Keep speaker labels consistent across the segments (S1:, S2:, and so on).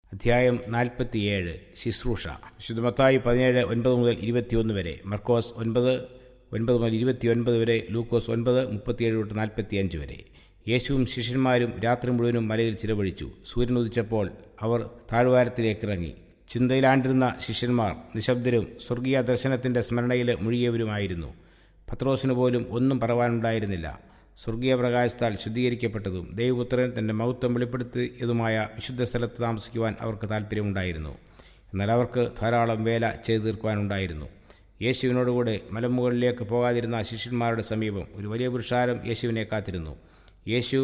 S1: അധ്യായം നാൽപ്പത്തിയേഴ് ശുശ്രൂഷ വിശുദ്ധ മത്തായി പതിനേഴ് ഒൻപത് മുതൽ ഇരുപത്തിയൊന്ന് വരെ മർക്കോസ് ഒൻപത് ഒൻപത് മുതൽ ഇരുപത്തിയൊൻപത് വരെ ലൂക്കോസ് ഒൻപത് മുപ്പത്തിയേഴ് തൊട്ട് നാൽപ്പത്തിയഞ്ച് വരെ യേശുവും ശിഷ്യന്മാരും രാത്രി മുഴുവനും മലയിൽ ചിലവഴിച്ചു സൂര്യൻ ഉദിച്ചപ്പോൾ അവർ താഴ്വാരത്തിലേക്ക് ഇറങ്ങി ചിന്തയിലാണ്ടിരുന്ന ശിഷ്യന്മാർ നിശബ്ദരും സ്വർഗീയ ദർശനത്തിൻ്റെ സ്മരണയിൽ മുഴുകിയവരുമായിരുന്നു പത്രോസിന് പോലും ഒന്നും പറവാനുണ്ടായിരുന്നില്ല സ്വർഗീയ പ്രകാശത്താൽ ശുദ്ധീകരിക്കപ്പെട്ടതും ദൈവപുത്രൻ തൻ്റെ മഹത്വം വെളിപ്പെടുത്തിയതുമായ വിശുദ്ധ സ്ഥലത്ത് താമസിക്കുവാൻ അവർക്ക് താല്പര്യമുണ്ടായിരുന്നു എന്നാൽ അവർക്ക് ധാരാളം വേല ചെയ്തു തീർക്കുവാനുണ്ടായിരുന്നു യേശുവിനോടുകൂടെ മലമുകളിലേക്ക് പോകാതിരുന്ന ശിഷ്യന്മാരുടെ സമീപം ഒരു വലിയ പുരുഷാരം യേശുവിനെ കാത്തിരുന്നു യേശു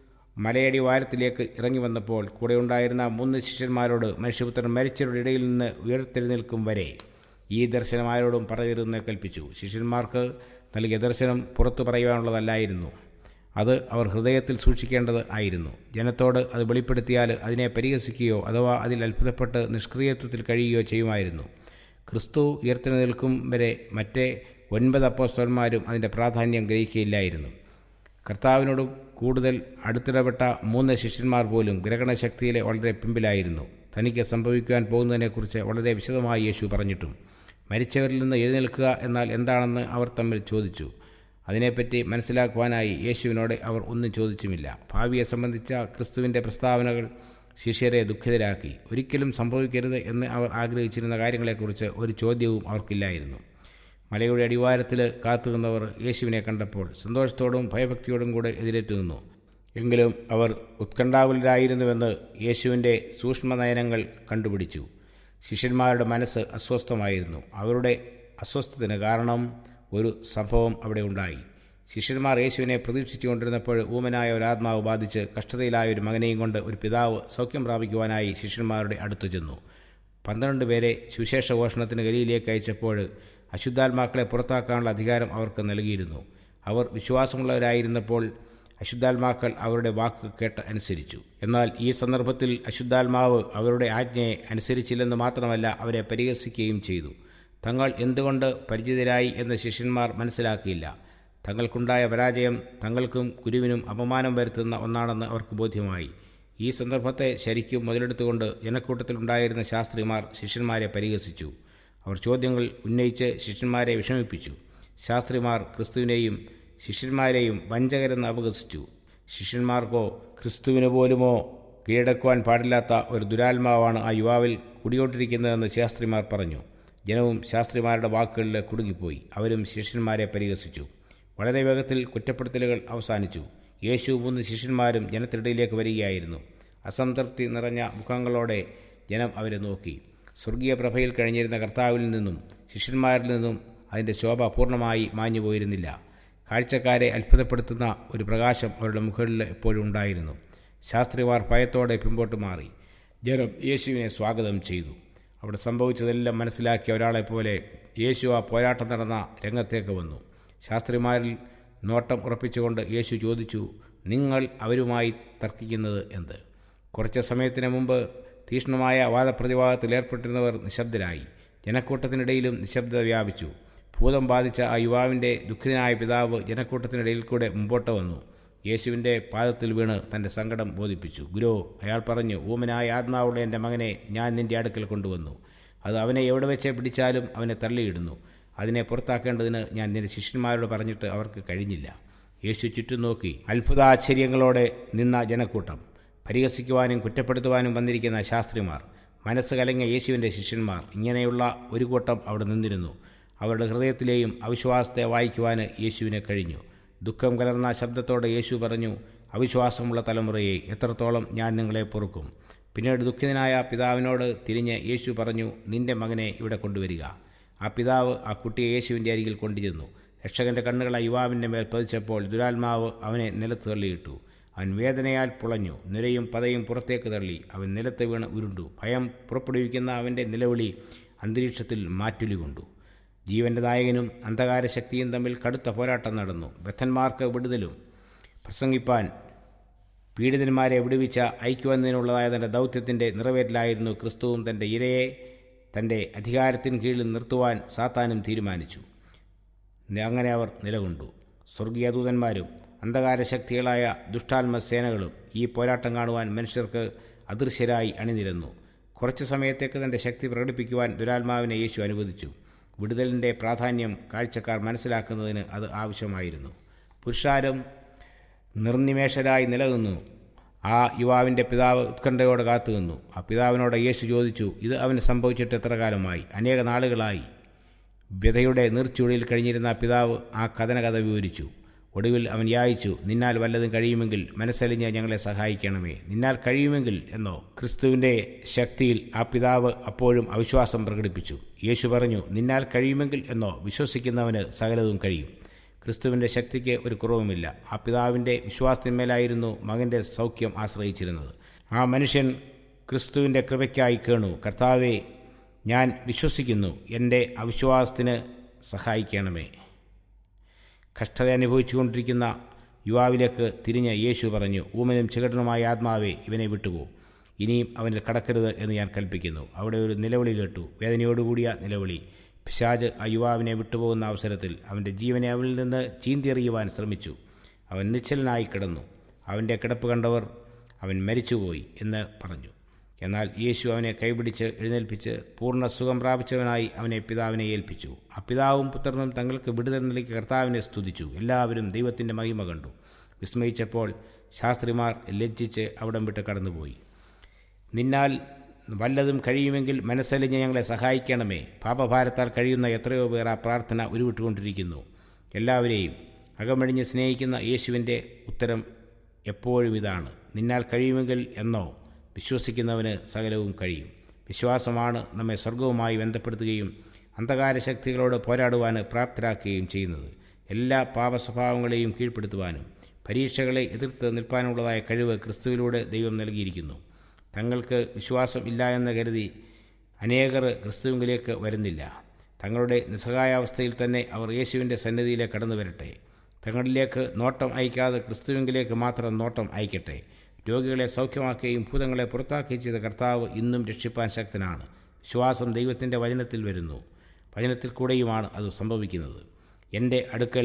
S1: മലയടി വാരത്തിലേക്ക് ഇറങ്ങി വന്നപ്പോൾ കൂടെയുണ്ടായിരുന്ന മൂന്ന് ശിഷ്യന്മാരോട് മനുഷ്യപുത്രൻ മരിച്ചവരുടെ ഇടയിൽ നിന്ന് ഉയർത്തെഴുന്നേൽക്കും വരെ ഈ ദർശനം ആരോടും പറയരുതെന്ന് കൽപ്പിച്ചു ശിഷ്യന്മാർക്ക് നൽകിയ ദർശനം പുറത്തു പറയുവാനുള്ളതല്ലായിരുന്നു അത് അവർ ഹൃദയത്തിൽ സൂക്ഷിക്കേണ്ടത് ആയിരുന്നു ജനത്തോട് അത് വെളിപ്പെടുത്തിയാൽ അതിനെ പരിഹസിക്കുകയോ അഥവാ അതിൽ അത്ഭുതപ്പെട്ട് നിഷ്ക്രിയത്വത്തിൽ കഴിയുകയോ ചെയ്യുമായിരുന്നു ക്രിസ്തു ഉയർത്തെഴുന്നേൽക്കും വരെ മറ്റേ ഒൻപത് അപ്പോസ്തലന്മാരും അതിൻ്റെ പ്രാധാന്യം ഗ്രഹിക്കുകയില്ലായിരുന്നു കർത്താവിനോട് കൂടുതൽ അടുത്തിടപെട്ട മൂന്ന് ശിഷ്യന്മാർ പോലും ഗ്രഹണശക്തിയിലെ വളരെ പിമ്പിലായിരുന്നു തനിക്ക് സംഭവിക്കുവാൻ പോകുന്നതിനെക്കുറിച്ച് വളരെ വിശദമായി യേശു പറഞ്ഞിട്ടും മരിച്ചവരിൽ നിന്ന് എഴുന്നേൽക്കുക എന്നാൽ എന്താണെന്ന് അവർ തമ്മിൽ ചോദിച്ചു അതിനെപ്പറ്റി മനസ്സിലാക്കുവാനായി യേശുവിനോട് അവർ ഒന്നും ചോദിച്ചുമില്ല ഭാവിയെ സംബന്ധിച്ച ക്രിസ്തുവിൻ്റെ പ്രസ്താവനകൾ ശിഷ്യരെ ദുഃഖിതരാക്കി ഒരിക്കലും സംഭവിക്കരുത് എന്ന് അവർ ആഗ്രഹിച്ചിരുന്ന കാര്യങ്ങളെക്കുറിച്ച് ഒരു ചോദ്യവും അവർക്കില്ലായിരുന്നു മലയുടെ അടിവാരത്തിൽ കാത്തുനിന്നവർ യേശുവിനെ കണ്ടപ്പോൾ സന്തോഷത്തോടും ഭയഭക്തിയോടും കൂടെ എതിരേറ്റു നിന്നു എങ്കിലും അവർ ഉത്കണ്ഠാകുലരായിരുന്നുവെന്ന് യേശുവിൻ്റെ സൂക്ഷ്മനയനങ്ങൾ കണ്ടുപിടിച്ചു ശിഷ്യന്മാരുടെ മനസ്സ് അസ്വസ്ഥമായിരുന്നു അവരുടെ അസ്വസ്ഥത്തിന് കാരണം ഒരു സംഭവം അവിടെ ഉണ്ടായി ശിഷ്യന്മാർ യേശുവിനെ പ്രതീക്ഷിച്ചുകൊണ്ടിരുന്നപ്പോൾ ഊമനായ ഒരു ആത്മാവ് ബാധിച്ച് കഷ്ടതയിലായ ഒരു മകനെയും കൊണ്ട് ഒരു പിതാവ് സൗഖ്യം പ്രാപിക്കുവാനായി ശിഷ്യന്മാരുടെ അടുത്തു ചെന്നു പന്ത്രണ്ട് പേരെ സുവിശേഷഘോഷണത്തിന് ഗലിയിലേക്ക് അയച്ചപ്പോൾ അശുദ്ധാത്മാക്കളെ പുറത്താക്കാനുള്ള അധികാരം അവർക്ക് നൽകിയിരുന്നു അവർ വിശ്വാസമുള്ളവരായിരുന്നപ്പോൾ അശുദ്ധാത്മാക്കൾ അവരുടെ വാക്ക് കേട്ട് അനുസരിച്ചു എന്നാൽ ഈ സന്ദർഭത്തിൽ അശുദ്ധാത്മാവ് അവരുടെ ആജ്ഞയെ അനുസരിച്ചില്ലെന്ന് മാത്രമല്ല അവരെ പരിഹസിക്കുകയും ചെയ്തു തങ്ങൾ എന്തുകൊണ്ട് പരിചിതരായി എന്ന് ശിഷ്യന്മാർ മനസ്സിലാക്കിയില്ല തങ്ങൾക്കുണ്ടായ പരാജയം തങ്ങൾക്കും ഗുരുവിനും അപമാനം വരുത്തുന്ന ഒന്നാണെന്ന് അവർക്ക് ബോധ്യമായി ഈ സന്ദർഭത്തെ ശരിക്കും മുതലെടുത്തുകൊണ്ട് ജനക്കൂട്ടത്തിലുണ്ടായിരുന്ന ശാസ്ത്രിമാർ ശിഷ്യന്മാരെ പരിഹസിച്ചു അവർ ചോദ്യങ്ങൾ ഉന്നയിച്ച് ശിഷ്യന്മാരെ വിഷമിപ്പിച്ചു ശാസ്ത്രിമാർ ക്രിസ്തുവിനെയും ശിഷ്യന്മാരെയും വഞ്ചകരെന്ന് അപഹസിച്ചു ശിഷ്യന്മാർക്കോ ക്രിസ്തുവിന് പോലുമോ കീഴടക്കുവാൻ പാടില്ലാത്ത ഒരു ദുരാത്മാവാണ് ആ യുവാവിൽ കുടികൊണ്ടിരിക്കുന്നതെന്ന് ശാസ്ത്രിമാർ പറഞ്ഞു ജനവും ശാസ്ത്രിമാരുടെ വാക്കുകളിൽ കുടുങ്ങിപ്പോയി അവരും ശിഷ്യന്മാരെ പരിഹസിച്ചു വളരെ വേഗത്തിൽ കുറ്റപ്പെടുത്തലുകൾ അവസാനിച്ചു യേശു മൂന്ന് ശിഷ്യന്മാരും ജനത്തിനിടയിലേക്ക് വരികയായിരുന്നു അസംതൃപ്തി നിറഞ്ഞ മുഖങ്ങളോടെ ജനം അവരെ നോക്കി സ്വർഗീയ പ്രഭയിൽ കഴിഞ്ഞിരുന്ന കർത്താവിൽ നിന്നും ശിഷ്യന്മാരിൽ നിന്നും അതിൻ്റെ ശോഭ പൂർണ്ണമായി മാഞ്ഞു പോയിരുന്നില്ല കാഴ്ചക്കാരെ അത്ഭുതപ്പെടുത്തുന്ന ഒരു പ്രകാശം അവരുടെ മുഖങ്ങളിൽ എപ്പോഴും ഉണ്ടായിരുന്നു ശാസ്ത്രിമാർ ഭയത്തോടെ പിമ്പോട്ട് മാറി ജനം യേശുവിനെ സ്വാഗതം ചെയ്തു അവിടെ സംഭവിച്ചതെല്ലാം മനസ്സിലാക്കിയ ഒരാളെപ്പോലെ യേശു ആ പോരാട്ടം നടന്ന രംഗത്തേക്ക് വന്നു ശാസ്ത്രിമാരിൽ നോട്ടം ഉറപ്പിച്ചുകൊണ്ട് യേശു ചോദിച്ചു നിങ്ങൾ അവരുമായി തർക്കിക്കുന്നത് എന്ത് കുറച്ച് സമയത്തിന് മുമ്പ് തീക്ഷ്ണമായ വാദപ്രതിവാദത്തിൽ ഏർപ്പെട്ടിരുന്നവർ നിശബ്ദരായി ജനക്കൂട്ടത്തിനിടയിലും നിശബ്ദത വ്യാപിച്ചു ഭൂതം ബാധിച്ച ആ യുവാവിൻ്റെ ദുഃഖിതനായ പിതാവ് ജനക്കൂട്ടത്തിനിടയിൽ കൂടെ മുമ്പോട്ട് വന്നു യേശുവിൻ്റെ പാദത്തിൽ വീണ് തൻ്റെ സങ്കടം ബോധിപ്പിച്ചു ഗുരു അയാൾ പറഞ്ഞു ഊമനായ ആത്മാവുള്ള എൻ്റെ മകനെ ഞാൻ നിൻ്റെ അടുക്കൽ കൊണ്ടുവന്നു അത് അവനെ എവിടെ വെച്ച് പിടിച്ചാലും അവനെ തള്ളിയിടുന്നു അതിനെ പുറത്താക്കേണ്ടതിന് ഞാൻ നിന്റെ ശിഷ്യന്മാരോട് പറഞ്ഞിട്ട് അവർക്ക് കഴിഞ്ഞില്ല യേശു ചുറ്റും നോക്കി അത്ഭുതാശ്ചര്യങ്ങളോടെ നിന്ന ജനക്കൂട്ടം പരിഹസിക്കുവാനും കുറ്റപ്പെടുത്തുവാനും വന്നിരിക്കുന്ന ശാസ്ത്രിമാർ മനസ്സ് കലങ്ങിയ യേശുവിൻ്റെ ശിഷ്യന്മാർ ഇങ്ങനെയുള്ള ഒരു കൂട്ടം അവിടെ നിന്നിരുന്നു അവരുടെ ഹൃദയത്തിലെയും അവിശ്വാസത്തെ വായിക്കുവാൻ യേശുവിനെ കഴിഞ്ഞു ദുഃഖം കലർന്ന ശബ്ദത്തോടെ യേശു പറഞ്ഞു അവിശ്വാസമുള്ള തലമുറയെ എത്രത്തോളം ഞാൻ നിങ്ങളെ പൊറുക്കും പിന്നീട് ദുഃഖിതനായ പിതാവിനോട് തിരിഞ്ഞ് യേശു പറഞ്ഞു നിന്റെ മകനെ ഇവിടെ കൊണ്ടുവരിക ആ പിതാവ് ആ കുട്ടിയെ യേശുവിൻ്റെ അരികിൽ കൊണ്ടുചെന്നു രക്ഷകന്റെ കണ്ണുകൾ ആ യുവാവിൻ്റെ മേൽ പതിച്ചപ്പോൾ ദുരാത്മാവ് അവനെ നിലത്ത് തള്ളിയിട്ടു അവൻ വേദനയാൽ പുളഞ്ഞു നിരയും പതയും പുറത്തേക്ക് തള്ളി അവൻ നിലത്ത് വീണ് ഉരുണ്ടു ഭയം പുറപ്പെടുവിക്കുന്ന അവൻ്റെ നിലവിളി അന്തരീക്ഷത്തിൽ മാറ്റുലി കൊണ്ടു ജീവൻ്റെ നായകനും അന്ധകാര ശക്തിയും തമ്മിൽ കടുത്ത പോരാട്ടം നടന്നു ബദ്ധന്മാർക്ക് വിടുതലും പ്രസംഗിപ്പാൻ പീഡിതന്മാരെ വിടുവിച്ച ഐക്യവന്നതിനുള്ളതായ തൻ്റെ ദൗത്യത്തിൻ്റെ നിറവേറ്റലായിരുന്നു ക്രിസ്തുവും തൻ്റെ ഇരയെ തൻ്റെ അധികാരത്തിന് കീഴിൽ നിർത്തുവാൻ സാത്താനും തീരുമാനിച്ചു അങ്ങനെ അവർ നിലകൊണ്ടു സ്വർഗീയ ദൂതന്മാരും അന്ധകാര ശക്തികളായ ദുഷ്ടാത്മ സേനകളും ഈ പോരാട്ടം കാണുവാൻ മനുഷ്യർക്ക് അദൃശ്യരായി അണിനിരന്നു കുറച്ചു സമയത്തേക്ക് തൻ്റെ ശക്തി പ്രകടിപ്പിക്കുവാൻ ദുരാത്മാവിനെ യേശു അനുവദിച്ചു വിടുതലിൻ്റെ പ്രാധാന്യം കാഴ്ചക്കാർ മനസ്സിലാക്കുന്നതിന് അത് ആവശ്യമായിരുന്നു പുരുഷാരം നിർനിമേഷരായി നിലനിന്നു ആ യുവാവിൻ്റെ പിതാവ് ഉത്കണ്ഠയോടെ കാത്തുനിന്നു ആ പിതാവിനോട് യേശു ചോദിച്ചു ഇത് അവന് സംഭവിച്ചിട്ട് എത്ര കാലമായി അനേക നാളുകളായി വ്യതയുടെ നീർച്ചുഴിയിൽ കഴിഞ്ഞിരുന്ന പിതാവ് ആ കഥനകഥ വിവരിച്ചു ഒടുവിൽ അവൻ യായിച്ചു നിന്നാൽ വല്ലതും കഴിയുമെങ്കിൽ മനസ്സലിഞ്ഞ് ഞങ്ങളെ സഹായിക്കണമേ നിന്നാൽ കഴിയുമെങ്കിൽ എന്നോ ക്രിസ്തുവിൻ്റെ ശക്തിയിൽ ആ പിതാവ് അപ്പോഴും അവിശ്വാസം പ്രകടിപ്പിച്ചു യേശു പറഞ്ഞു നിന്നാൽ കഴിയുമെങ്കിൽ എന്നോ വിശ്വസിക്കുന്നവന് സകലതും കഴിയും ക്രിസ്തുവിൻ്റെ ശക്തിക്ക് ഒരു കുറവുമില്ല ആ പിതാവിൻ്റെ വിശ്വാസത്തിന്മേലായിരുന്നു മകൻ്റെ സൗഖ്യം ആശ്രയിച്ചിരുന്നത് ആ മനുഷ്യൻ ക്രിസ്തുവിൻ്റെ കൃപയ്ക്കായി കേണു കർത്താവെ ഞാൻ വിശ്വസിക്കുന്നു എൻ്റെ അവിശ്വാസത്തിന് സഹായിക്കണമേ കഷ്ടത അനുഭവിച്ചുകൊണ്ടിരിക്കുന്ന യുവാവിലേക്ക് തിരിഞ്ഞ് യേശു പറഞ്ഞു ഊമനും ചികടനുമായ ആത്മാവെ ഇവനെ വിട്ടുപോ ഇനിയും അവനിൽ കടക്കരുത് എന്ന് ഞാൻ കൽപ്പിക്കുന്നു അവിടെ ഒരു നിലവിളി കേട്ടു വേദനയോടുകൂടിയ നിലവിളി പിശാജ് ആ യുവാവിനെ വിട്ടുപോകുന്ന അവസരത്തിൽ അവൻ്റെ ജീവനെ അവനിൽ നിന്ന് ചീന്തിയെറിയുവാൻ ശ്രമിച്ചു അവൻ നിശ്ചലനായി കിടന്നു അവൻ്റെ കിടപ്പ് കണ്ടവർ അവൻ മരിച്ചുപോയി എന്ന് പറഞ്ഞു എന്നാൽ യേശു അവനെ കൈപിടിച്ച് എഴുന്നേൽപ്പിച്ച് പൂർണ്ണ സുഖം പ്രാപിച്ചവനായി അവനെ പിതാവിനെ ഏൽപ്പിച്ചു ആ പിതാവും പുത്രനും തങ്ങൾക്ക് വിടുതൽ നൽകി കർത്താവിനെ സ്തുതിച്ചു എല്ലാവരും ദൈവത്തിൻ്റെ മഹിമ കണ്ടു വിസ്മയിച്ചപ്പോൾ ശാസ്ത്രിമാർ ലജ്ജിച്ച് അവിടം വിട്ട് കടന്നുപോയി നിന്നാൽ വല്ലതും കഴിയുമെങ്കിൽ മനസ്സലിഞ്ഞ് ഞങ്ങളെ സഹായിക്കണമേ പാപഭാരത്താൽ കഴിയുന്ന എത്രയോ പേർ ആ പ്രാർത്ഥന ഉരുവിട്ടുകൊണ്ടിരിക്കുന്നു എല്ലാവരെയും അകമഴിഞ്ഞ് സ്നേഹിക്കുന്ന യേശുവിൻ്റെ ഉത്തരം എപ്പോഴും ഇതാണ് നിന്നാൽ കഴിയുമെങ്കിൽ എന്നോ വിശ്വസിക്കുന്നവന് സകലവും കഴിയും വിശ്വാസമാണ് നമ്മെ സ്വർഗവുമായി ബന്ധപ്പെടുത്തുകയും അന്ധകാര ശക്തികളോട് പോരാടുവാൻ പ്രാപ്തരാക്കുകയും ചെയ്യുന്നത് എല്ലാ പാപസ്വഭാവങ്ങളെയും കീഴ്പ്പെടുത്തുവാനും പരീക്ഷകളെ എതിർത്ത് നിൽപ്പാനുള്ളതായ കഴിവ് ക്രിസ്തുവിലൂടെ ദൈവം നൽകിയിരിക്കുന്നു തങ്ങൾക്ക് വിശ്വാസം ഇല്ല എന്ന് കരുതി അനേകർ ക്രിസ്തുവിലേക്ക് വരുന്നില്ല തങ്ങളുടെ നിസ്സഹായാവസ്ഥയിൽ തന്നെ അവർ യേശുവിൻ്റെ സന്നിധിയിലേക്ക് കടന്നു വരട്ടെ തങ്ങളിലേക്ക് നോട്ടം അയക്കാതെ ക്രിസ്തുവിങ്കിലേക്ക് മാത്രം നോട്ടം അയക്കട്ടെ രോഗികളെ സൗഖ്യമാക്കുകയും ഭൂതങ്ങളെ പുറത്താക്കുകയും ചെയ്ത കർത്താവ് ഇന്നും രക്ഷിപ്പാൻ ശക്തനാണ് വിശ്വാസം ദൈവത്തിൻ്റെ വചനത്തിൽ വരുന്നു വചനത്തിൽ കൂടെയുമാണ് അത് സംഭവിക്കുന്നത് എൻ്റെ അടുക്കൽ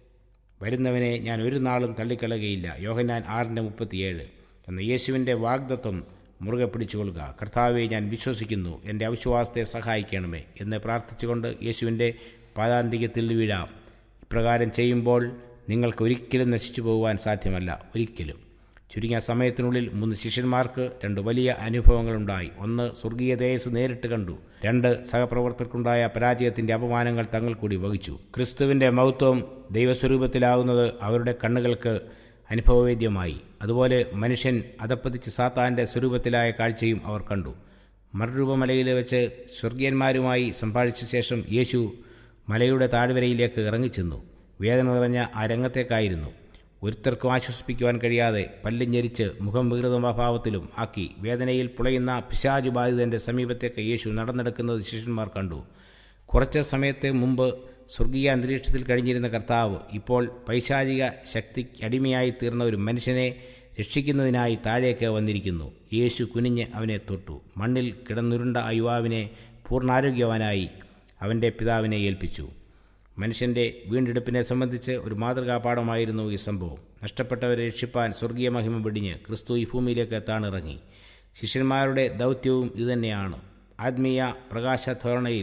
S1: വരുന്നവനെ ഞാൻ ഒരു നാളും തള്ളിക്കളയുകയില്ല യോഹന്നാൻ ആറിൻ്റെ മുപ്പത്തിയേഴ് എന്ന യേശുവിൻ്റെ വാഗ്ദത്വം മുറുകെ പിടിച്ചുകൊള്ളുക കർത്താവെ ഞാൻ വിശ്വസിക്കുന്നു എൻ്റെ അവിശ്വാസത്തെ സഹായിക്കണമേ എന്ന് പ്രാർത്ഥിച്ചുകൊണ്ട് യേശുവിൻ്റെ പാതാന്തികത്തിൽ വീഴാം ഇപ്രകാരം ചെയ്യുമ്പോൾ നിങ്ങൾക്ക് ഒരിക്കലും നശിച്ചു പോകുവാൻ സാധ്യമല്ല ഒരിക്കലും ചുരുങ്ങിയ സമയത്തിനുള്ളിൽ മൂന്ന് ശിഷ്യന്മാർക്ക് രണ്ട് വലിയ അനുഭവങ്ങളുണ്ടായി ഒന്ന് സ്വർഗീയ തേജസ് നേരിട്ട് കണ്ടു രണ്ട് സഹപ്രവർത്തകർക്കുണ്ടായ പരാജയത്തിൻ്റെ അപമാനങ്ങൾ തങ്ങൾ കൂടി വഹിച്ചു ക്രിസ്തുവിൻ്റെ മഹത്വം ദൈവസ്വരൂപത്തിലാകുന്നത് അവരുടെ കണ്ണുകൾക്ക് അനുഭവവേദ്യമായി അതുപോലെ മനുഷ്യൻ അതപ്പതിച്ച് സാത്താൻ്റെ സ്വരൂപത്തിലായ കാഴ്ചയും അവർ കണ്ടു മറുരൂപമലയിൽ വെച്ച് സ്വർഗീയന്മാരുമായി സംഭാഷിച്ച ശേഷം യേശു മലയുടെ താഴ്വരയിലേക്ക് ഇറങ്ങിച്ചെന്നു വേദന നിറഞ്ഞ ആ രംഗത്തേക്കായിരുന്നു ഒരുത്തർക്കും ആശ്വസിപ്പിക്കുവാൻ കഴിയാതെ പല്ലിഞ്ഞരിച്ച് മുഖം വികൃതഭാവത്തിലും ആക്കി വേദനയിൽ പുളയുന്ന പിശാജു ബാധിതൻ്റെ സമീപത്തേക്ക് യേശു നടന്നെടുക്കുന്നത് ശിഷ്യന്മാർ കണ്ടു കുറച്ച് സമയത്തെ മുമ്പ് സ്വർഗീയ അന്തരീക്ഷത്തിൽ കഴിഞ്ഞിരുന്ന കർത്താവ് ഇപ്പോൾ പൈശാചിക ശക്തിക്ക് അടിമയായി തീർന്ന ഒരു മനുഷ്യനെ രക്ഷിക്കുന്നതിനായി താഴേക്ക് വന്നിരിക്കുന്നു യേശു കുനിഞ്ഞ് അവനെ തൊട്ടു മണ്ണിൽ കിടന്നുരുണ്ട ആ യുവാവിനെ പൂർണ്ണാരോഗ്യവാനായി അവൻ്റെ പിതാവിനെ ഏൽപ്പിച്ചു മനുഷ്യൻ്റെ വീണ്ടെടുപ്പിനെ സംബന്ധിച്ച് ഒരു മാതൃകാപാഠമായിരുന്നു ഈ സംഭവം നഷ്ടപ്പെട്ടവരെ രക്ഷിപ്പാൻ സ്വർഗീയ മഹിമ വെടിഞ്ഞ് ക്രിസ്തു ഈ ഭൂമിയിലേക്ക് എത്താനിറങ്ങി ശിഷ്യന്മാരുടെ ദൗത്യവും ഇതുതന്നെയാണ് ആത്മീയ പ്രകാശധോരണയിൽ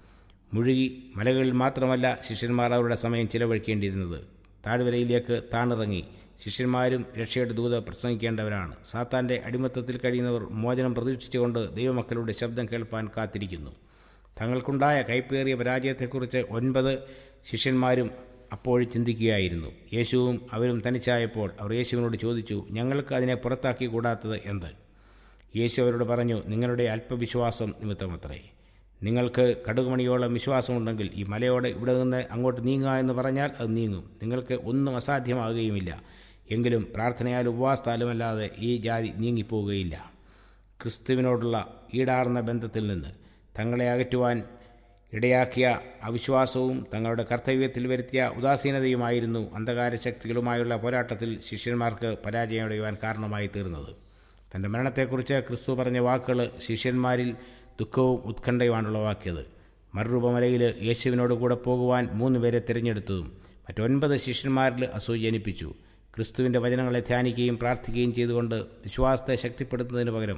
S1: മുഴുകി മലകളിൽ മാത്രമല്ല ശിഷ്യന്മാർ അവരുടെ സമയം ചിലവഴിക്കേണ്ടിയിരുന്നത് താഴ്വരയിലേക്ക് താണിറങ്ങി ശിഷ്യന്മാരും രക്ഷയുടെ ദൂത പ്രസംഗിക്കേണ്ടവരാണ് സാത്താൻ്റെ അടിമത്തത്തിൽ കഴിയുന്നവർ മോചനം പ്രതീക്ഷിച്ചുകൊണ്ട് ദൈവമക്കളുടെ ശബ്ദം കേൾപ്പാൻ കാത്തിരിക്കുന്നു തങ്ങൾക്കുണ്ടായ കൈപ്പേറിയ പരാജയത്തെക്കുറിച്ച് ഒൻപത് ശിഷ്യന്മാരും അപ്പോൾ ചിന്തിക്കുകയായിരുന്നു യേശുവും അവരും തനിച്ചായപ്പോൾ അവർ യേശുവിനോട് ചോദിച്ചു ഞങ്ങൾക്ക് അതിനെ പുറത്താക്കി കൂടാത്തത് എന്ത് യേശു അവരോട് പറഞ്ഞു നിങ്ങളുടെ അല്പവിശ്വാസം നിമിത്തമത്രേ നിങ്ങൾക്ക് കടുകുമണിയോളം വിശ്വാസമുണ്ടെങ്കിൽ ഈ മലയോട് ഇവിടെ നിന്ന് അങ്ങോട്ട് നീങ്ങുക എന്ന് പറഞ്ഞാൽ അത് നീങ്ങും നിങ്ങൾക്ക് ഒന്നും അസാധ്യമാകുകയുമില്ല എങ്കിലും പ്രാർത്ഥനയാൽ ഉപവാസത്താലുമല്ലാതെ ഈ ജാതി നീങ്ങിപ്പോവുകയില്ല ക്രിസ്തുവിനോടുള്ള ഈടാർന്ന ബന്ധത്തിൽ നിന്ന് തങ്ങളെ അകറ്റുവാൻ ഇടയാക്കിയ അവിശ്വാസവും തങ്ങളുടെ കർത്തവ്യത്തിൽ വരുത്തിയ ഉദാസീനതയുമായിരുന്നു അന്ധകാര ശക്തികളുമായുള്ള പോരാട്ടത്തിൽ ശിഷ്യന്മാർക്ക് പരാജയമടയുവാൻ കാരണമായി തീർന്നത് തൻ്റെ മരണത്തെക്കുറിച്ച് ക്രിസ്തു പറഞ്ഞ വാക്കുകൾ ശിഷ്യന്മാരിൽ ദുഃഖവും ഉത്കണ്ഠയുമാണ് ഉളവാക്കിയത് മറുരൂപമലയിൽ യേശുവിനോട് കൂടെ പോകുവാൻ മൂന്ന് പേരെ തിരഞ്ഞെടുത്തതും മറ്റൊൻപത് ശിഷ്യന്മാരിൽ അസൂയ ജനിപ്പിച്ചു ക്രിസ്തുവിൻ്റെ വചനങ്ങളെ ധ്യാനിക്കുകയും പ്രാർത്ഥിക്കുകയും ചെയ്തുകൊണ്ട് വിശ്വാസത്തെ ശക്തിപ്പെടുത്തുന്നതിന് പകരം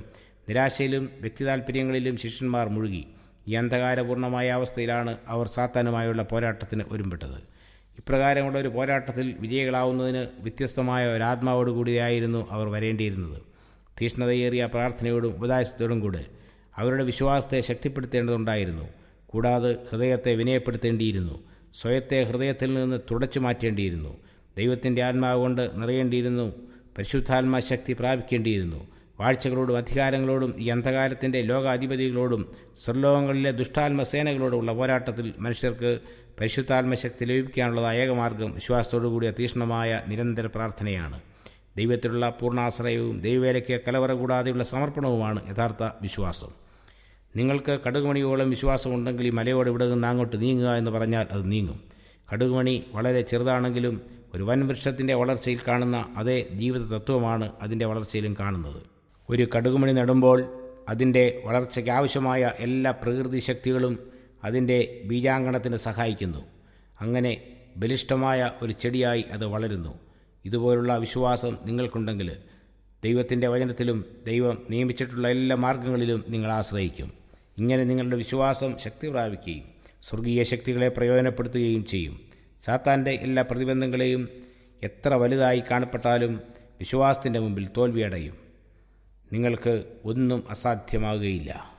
S1: നിരാശയിലും വ്യക്തിതാൽപര്യങ്ങളിലും ശിഷ്യന്മാർ മുഴുകി ഈ അന്ധകാരപൂർണമായ അവസ്ഥയിലാണ് അവർ സാത്താനുമായുള്ള പോരാട്ടത്തിന് ഒരുമ്പെട്ടത് ഇപ്രകാരമുള്ള ഒരു പോരാട്ടത്തിൽ വിജയികളാവുന്നതിന് വ്യത്യസ്തമായ ഒരാത്മാവോടുകൂടിയായിരുന്നു അവർ വരേണ്ടിയിരുന്നത് തീഷ്ണതയേറിയ പ്രാർത്ഥനയോടും ഉപദേശത്തോടും കൂടെ അവരുടെ വിശ്വാസത്തെ ശക്തിപ്പെടുത്തേണ്ടതുണ്ടായിരുന്നു കൂടാതെ ഹൃദയത്തെ വിനയപ്പെടുത്തേണ്ടിയിരുന്നു സ്വയത്തെ ഹൃദയത്തിൽ നിന്ന് തുടച്ചു മാറ്റേണ്ടിയിരുന്നു ദൈവത്തിൻ്റെ ആത്മാവ് കൊണ്ട് നിറയേണ്ടിയിരുന്നു പരിശുദ്ധാത്മാ ശക്തി പ്രാപിക്കേണ്ടിയിരുന്നു വാഴ്ചകളോടും അധികാരങ്ങളോടും ഈ അന്ധകാരത്തിൻ്റെ ലോകാധിപതികളോടും സ്വർലോകങ്ങളിലെ ദുഷ്ടാത്മസേനകളോടുമുള്ള പോരാട്ടത്തിൽ മനുഷ്യർക്ക് പരിശുദ്ധാത്മശക്തി ലഭിക്കാനുള്ളതായ ഏകമാർഗം വിശ്വാസത്തോടുകൂടിയ തീഷ്ണമായ നിരന്തര പ്രാർത്ഥനയാണ് ദൈവത്തിലുള്ള പൂർണ്ണാശ്രയവും ദൈവവേലയ്ക്ക് കലവറ കൂടാതെയുള്ള സമർപ്പണവുമാണ് യഥാർത്ഥ വിശ്വാസം നിങ്ങൾക്ക് കടുകുമണിയോളം വിശ്വാസമുണ്ടെങ്കിൽ ഈ മലയോട് ഇവിടെ നിന്ന് അങ്ങോട്ട് നീങ്ങുക എന്ന് പറഞ്ഞാൽ അത് നീങ്ങും കടുകുമണി വളരെ ചെറുതാണെങ്കിലും ഒരു വൻ വൃക്ഷത്തിൻ്റെ വളർച്ചയിൽ കാണുന്ന അതേ ജീവിത തത്വമാണ് അതിൻ്റെ വളർച്ചയിലും കാണുന്നത് ഒരു കടുകുമണി നടുമ്പോൾ അതിൻ്റെ വളർച്ചയ്ക്ക് ആവശ്യമായ എല്ലാ പ്രകൃതി ശക്തികളും അതിൻ്റെ ബീജാങ്കണത്തിന് സഹായിക്കുന്നു അങ്ങനെ ബലിഷ്ഠമായ ഒരു ചെടിയായി അത് വളരുന്നു ഇതുപോലുള്ള വിശ്വാസം നിങ്ങൾക്കുണ്ടെങ്കിൽ ദൈവത്തിൻ്റെ വചനത്തിലും ദൈവം നിയമിച്ചിട്ടുള്ള എല്ലാ മാർഗങ്ങളിലും നിങ്ങൾ ആശ്രയിക്കും ഇങ്ങനെ നിങ്ങളുടെ വിശ്വാസം ശക്തി പ്രാപിക്കുകയും സ്വർഗീയ ശക്തികളെ പ്രയോജനപ്പെടുത്തുകയും ചെയ്യും സാത്താൻ്റെ എല്ലാ പ്രതിബന്ധങ്ങളെയും എത്ര വലുതായി കാണപ്പെട്ടാലും വിശ്വാസത്തിൻ്റെ മുമ്പിൽ തോൽവിയടയും നിങ്ങൾക്ക് ഒന്നും അസാധ്യമാകുകയില്ല